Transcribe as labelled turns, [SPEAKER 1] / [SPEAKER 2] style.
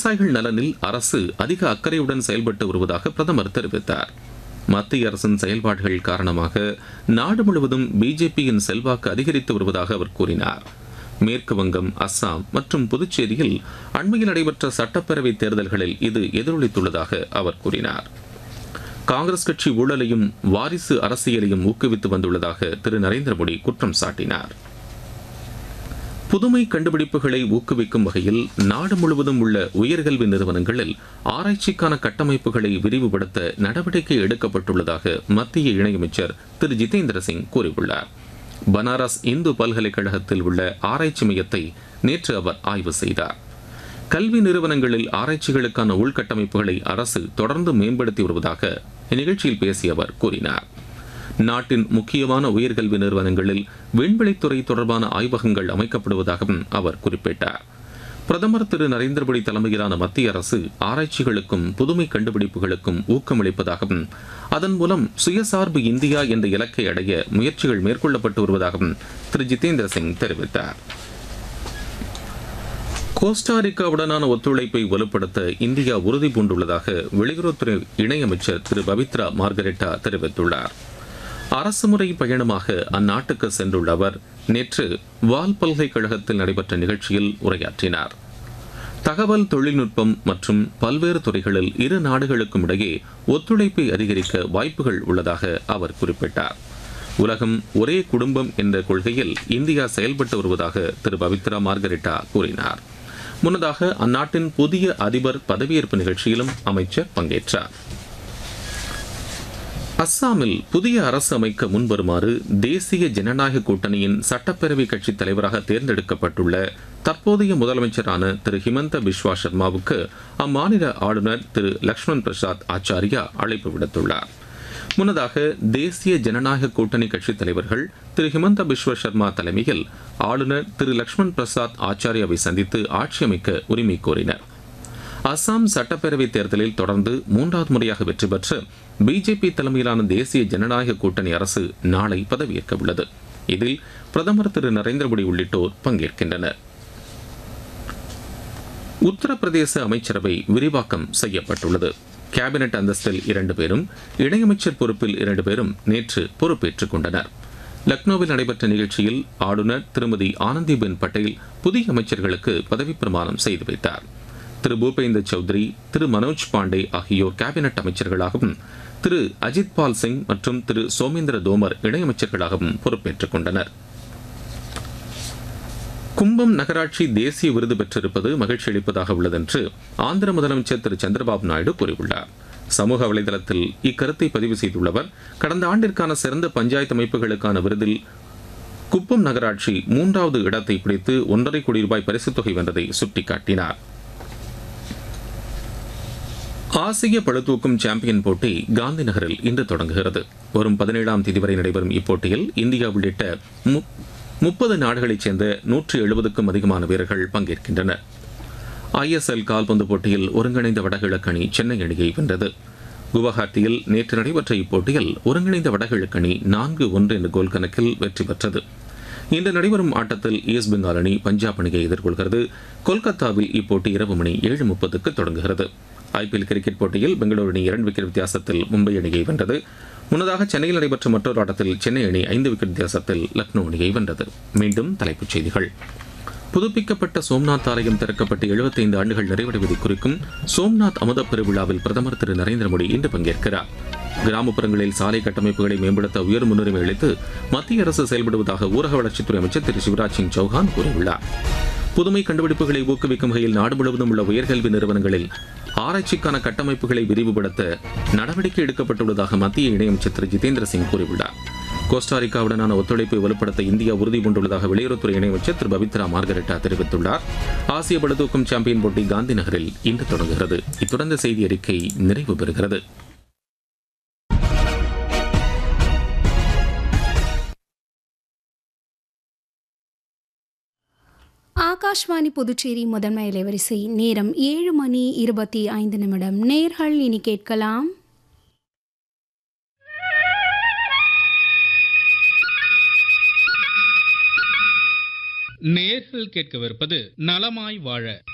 [SPEAKER 1] விவசாயிகள் நலனில் அரசு அதிக அக்கறையுடன் செயல்பட்டு வருவதாக பிரதமர் தெரிவித்தார் மத்திய அரசின் செயல்பாடுகள் காரணமாக நாடு முழுவதும் பிஜேபியின் செல்வாக்கு அதிகரித்து வருவதாக அவர் கூறினார் மேற்கு வங்கம் அஸ்ஸாம் மற்றும் புதுச்சேரியில் அண்மையில் நடைபெற்ற சட்டப்பேரவை தேர்தல்களில் இது எதிரொலித்துள்ளதாக அவர் கூறினார் காங்கிரஸ் கட்சி ஊழலையும் வாரிசு அரசியலையும் ஊக்குவித்து வந்துள்ளதாக திரு நரேந்திர மோடி குற்றம் சாட்டினார் புதுமை கண்டுபிடிப்புகளை ஊக்குவிக்கும் வகையில் நாடு முழுவதும் உள்ள உயர்கல்வி நிறுவனங்களில் ஆராய்ச்சிக்கான கட்டமைப்புகளை விரிவுபடுத்த நடவடிக்கை எடுக்கப்பட்டுள்ளதாக மத்திய இணையமைச்சர் திரு ஜிதேந்திர சிங் கூறியுள்ளார் பனாரஸ் இந்து பல்கலைக்கழகத்தில் உள்ள ஆராய்ச்சி மையத்தை நேற்று அவர் ஆய்வு செய்தார் கல்வி நிறுவனங்களில் ஆராய்ச்சிகளுக்கான உள்கட்டமைப்புகளை அரசு தொடர்ந்து மேம்படுத்தி வருவதாக இந்நிகழ்ச்சியில் பேசிய அவர் கூறினார் நாட்டின் முக்கியமான உயர்கல்வி நிறுவனங்களில் விண்வெளித்துறை தொடர்பான ஆய்வகங்கள் அமைக்கப்படுவதாகவும் அவர் குறிப்பிட்டார் பிரதமர் திரு நரேந்திர மோடி தலைமையிலான மத்திய அரசு ஆராய்ச்சிகளுக்கும் புதுமை கண்டுபிடிப்புகளுக்கும் ஊக்கமளிப்பதாகவும் அதன் மூலம் சுயசார்பு இந்தியா என்ற இலக்கை அடைய முயற்சிகள் மேற்கொள்ளப்பட்டு வருவதாகவும் திரு ஜிதேந்திர சிங் தெரிவித்தார் கோஸ்டாரிக்காவுடனான ஒத்துழைப்பை வலுப்படுத்த இந்தியா உறுதி பூண்டுள்ளதாக வெளியுறவுத்துறை இணையமைச்சர் திரு பவித்ரா மார்கரெட்டா தெரிவித்துள்ளார் அரசுமுறை பயணமாக அந்நாட்டுக்கு சென்றுள்ள அவர் நேற்று வால் பல்கலைக்கழகத்தில் நடைபெற்ற நிகழ்ச்சியில் உரையாற்றினார் தகவல் தொழில்நுட்பம் மற்றும் பல்வேறு துறைகளில் இரு நாடுகளுக்கும் இடையே ஒத்துழைப்பை அதிகரிக்க வாய்ப்புகள் உள்ளதாக அவர் குறிப்பிட்டார் உலகம் ஒரே குடும்பம் என்ற கொள்கையில் இந்தியா செயல்பட்டு வருவதாக திரு பவித்ரா மார்கரெட்டா கூறினார் முன்னதாக அந்நாட்டின் புதிய அதிபர் பதவியேற்பு நிகழ்ச்சியிலும் அமைச்சர் பங்கேற்றார் அஸ்ஸாமில் புதிய அரசு அமைக்க முன்வருமாறு தேசிய ஜனநாயக கூட்டணியின் சட்டப்பேரவை கட்சித் தலைவராக தேர்ந்தெடுக்கப்பட்டுள்ள தற்போதைய முதலமைச்சரான திரு ஹிமந்த பிஸ்வா சர்மாவுக்கு அம்மாநில ஆளுநர் திரு லக்ஷ்மண் பிரசாத் ஆச்சாரியா அழைப்பு விடுத்துள்ளார் முன்னதாக தேசிய ஜனநாயக கூட்டணி கட்சித் தலைவர்கள் திரு ஹிமந்த பிஸ்வ சர்மா தலைமையில் ஆளுநர் திரு லக்ஷ்மண் பிரசாத் ஆச்சாரியாவை சந்தித்து ஆட்சி அமைக்க உரிமை கோரினர் அசாம் சட்டப்பேரவை தேர்தலில் தொடர்ந்து மூன்றாவது முறையாக வெற்றி பெற்று பிஜேபி தலைமையிலான தேசிய ஜனநாயக கூட்டணி அரசு நாளை பதவியேற்க உள்ளது இதில் பிரதமர் திரு நரேந்திர மோடி உள்ளிட்டோர் பங்கேற்கின்றனர் உத்தரப்பிரதேச அமைச்சரவை விரிவாக்கம் செய்யப்பட்டுள்ளது கேபினெட் அந்தஸ்தில் இரண்டு பேரும் இணையமைச்சர் பொறுப்பில் இரண்டு பேரும் நேற்று பொறுப்பேற்றுக் கொண்டனர் லக்னோவில் நடைபெற்ற நிகழ்ச்சியில் ஆளுநர் திருமதி ஆனந்திபென் பட்டேல் புதிய அமைச்சர்களுக்கு பதவிப் பிரமாணம் செய்து வைத்தார் திரு பூபேந்தர் சௌத்ரி திரு மனோஜ் பாண்டே ஆகியோர் கேபினெட் அமைச்சர்களாகவும் திரு அஜித் பால் சிங் மற்றும் திரு சோமேந்திர தோமர் இணையமைச்சர்களாகவும் பொறுப்பேற்றுக் கொண்டனர் கும்பம் நகராட்சி தேசிய விருது பெற்றிருப்பது மகிழ்ச்சி அளிப்பதாக உள்ளது என்று ஆந்திர முதலமைச்சர் திரு சந்திரபாபு நாயுடு கூறியுள்ளார் சமூக வலைதளத்தில் இக்கருத்தை பதிவு செய்துள்ளவர் கடந்த ஆண்டிற்கான சிறந்த பஞ்சாயத்து அமைப்புகளுக்கான விருதில் குப்பம் நகராட்சி மூன்றாவது இடத்தை பிடித்து ஒன்றரை கோடி ரூபாய் பரிசுத் தொகை வென்றதை சுட்டிக்காட்டினார் ஆசிய பளுதூக்கும் சாம்பியன் போட்டி காந்தி நகரில் இன்று தொடங்குகிறது வரும் பதினேழாம் தேதி வரை நடைபெறும் இப்போட்டியில் இந்தியா உள்ளிட்ட மு- முப்பது நாடுகளைச் சேர்ந்த நூற்றி எழுபதுக்கும் அதிகமான வீரர்கள் பங்கேற்கின்றனர் ஐஎஸ்எல் கால்பந்து போட்டியில் ஒருங்கிணைந்த வடகிழக்கு அணி சென்னை அணியை வென்றது குவஹாத்தியில் நேற்று நடைபெற்ற இப்போட்டியில் ஒருங்கிணைந்த வடகிழக்கு அணி நான்கு ஒன்று என்ற கோல் கணக்கில் வெற்றி பெற்றது இன்று நடைபெறும் ஆட்டத்தில் ஈஸ்ட் பெங்கால் அணி பஞ்சாப் அணியை எதிர்கொள்கிறது கொல்கத்தாவில் இப்போட்டி இரவு மணி ஏழு முப்பதுக்கு தொடங்குகிறது ஐபிஎல் கிரிக்கெட் போட்டியில் பெங்களூரு அணி இரண்டு விக்கெட் வித்தியாசத்தில் மும்பை அணியை வென்றது முன்னதாக சென்னையில் நடைபெற்ற மற்றொரு ஆட்டத்தில் சென்னை அணி ஐந்து விக்கெட் வித்தியாசத்தில் லக்னோ அணியை வென்றது மீண்டும் தலைப்புச் செய்திகள் புதுப்பிக்கப்பட்ட சோம்நாத் ஆலயம் திறக்கப்பட்டு 75 ஆண்டுகள் நிறைவடைவதை குறிக்கும் சோம்நாத் அமுத பெருவிழாவில் பிரதமர் திரு நரேந்திர மோடி இன்று பங்கேற்கிறார் கிராமப்புறங்களில் சாலை கட்டமைப்புகளை மேம்படுத்த உயர் முன்னுரிமை அளித்து மத்திய அரசு செயல்படுவதாக ஊரக வளர்ச்சித்துறை அமைச்சர் திரு சிவராஜ் சிங் சௌஹான் கூறியுள்ளார் புதுமை கண்டுபிடிப்புகளை ஊக்குவிக்கும் வகையில் நாடு முழுவதும் உள்ள உயர்கல்வி நிறுவனங்களில் ஆராய்ச்சிக்கான கட்டமைப்புகளை விரிவுபடுத்த நடவடிக்கை எடுக்கப்பட்டுள்ளதாக மத்திய இணையமைச்சர் திரு ஜிதேந்திர சிங் கூறியுள்ளார் கோஸ்டாரிக்காவுடனான ஒத்துழைப்பை வலுப்படுத்த இந்தியா உறுதி பூண்டுள்ளதாக வெளியுறவுத்துறை இணையமைச்சர் திரு பவித்ரா மார்கரெட்டா தெரிவித்துள்ளார் ஆசிய பளுதூக்கும் சாம்பியன் போட்டி காந்தி நகரில் இன்று தொடங்குகிறது இத்துடன் இந்த செய்தி அறிக்கை நிறைவு பெறுகிறது
[SPEAKER 2] ஆகாஷ்வாணி புதுச்சேரி முதன்மை அலைவரிசை நேரம் ஏழு மணி இருபத்தி ஐந்து நிமிடம் நேர்கள் இனி கேட்கலாம்
[SPEAKER 3] நேர்கள் கேட்கவிருப்பது நலமாய் வாழ